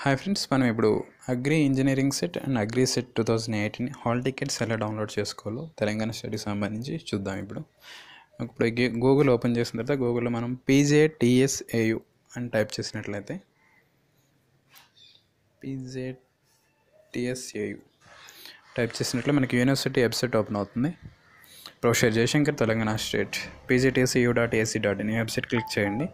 hi friends మనం ఇప్పుడు agri engineering CET and agri CET two thousand eighteen hall tickets ఎలా download చేసుకోవాలో తెలంగాణ స్టడీకి సంబంధించి చూద్దాం ఇప్పుడు ఇప్పుడు గే- గూగుల్ ఓపెన్ చేసిన తర్వాత గూగుల్లో మనం పీజే టీఎస్ఏయు అని టైప్ చేసినట్లయితే పీజే టీఎస్ఏయు టైప్ చేసినట్లు మనకి యూనివర్సిటీ వెబ్సైట్ ఓపెన్ అవుతుంది professor Jayashankar Telangana state PJTSU dot AC dot in ఈ వెబ్సైట్ క్లిక్ చేయండి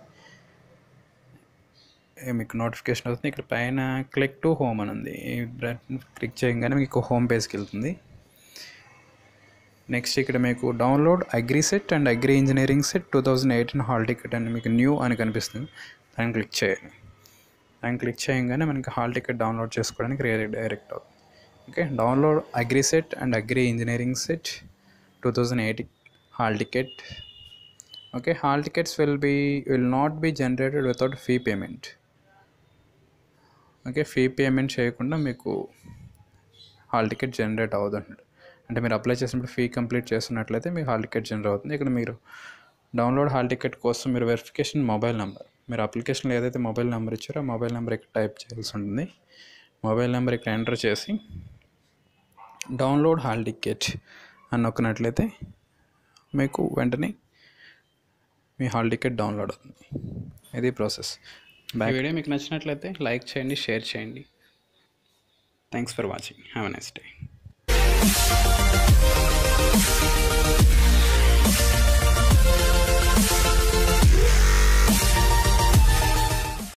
ఏ మీకు నోటిఫికేషన్ వస్తుంది ఇక్కడ పైన క్లిక్ టు హోమ్ అని ఉంది ఈ బటన్ క్లిక్ చేయగానే మీకు హోమ్ పేజ్కి వెళ్తుంది నెక్స్ట్ ఇక్కడ మీకు download agri CET and agri engineering CET two thousand eighteen hall ticket అని మీకు న్యూ అని కనిపిస్తుంది దాన్ని క్లిక్ చేయాలి దాన్ని క్లిక్ చేయగానే మనకి హాల్ టికెట్ డౌన్లోడ్ చేసుకోవడానికి డైరెక్ట్ అవుతుంది okay download agri CET and agri engineering CET two thousand eighteen hall ticket okay hall tickets will be will not be generated without fee payment okay fee payment చేయకుండా మీకు hall ticket generate అవుతుంది అంటే మీరు apply చేసినప్పుడు fee complete చేస్తున్నట్లయితే మీకు hall ticket generate అవుతుంది ఇక్కడ మీరు డౌన్లోడ్ హాల్ టికెట్ కోసం మీరు వెరిఫికేషన్ మొబైల్ నెంబర్ మీరు అప్లికేషన్లో ఏదైతే మొబైల్ నెంబర్ ఇచ్చారో ఆ మొబైల్ నెంబర్ ఇక్కడ టైప్ చేయాల్సి ఉంటుంది మొబైల్ నెంబర్ ఇక్కడ ఎంటర్ చేసి డౌన్లోడ్ హాల్ టికెట్ అని నొక్కినట్లయితే మీకు వెంటనే మీ హాల్ టికెట్ డౌన్లోడ్ అవుతుంది ఇది ప్రాసెస్ ఈ వీడియో మీకు నచ్చినట్లయితే లైక్ చేయండి షేర్ చేయండి thanks for watching have a nice day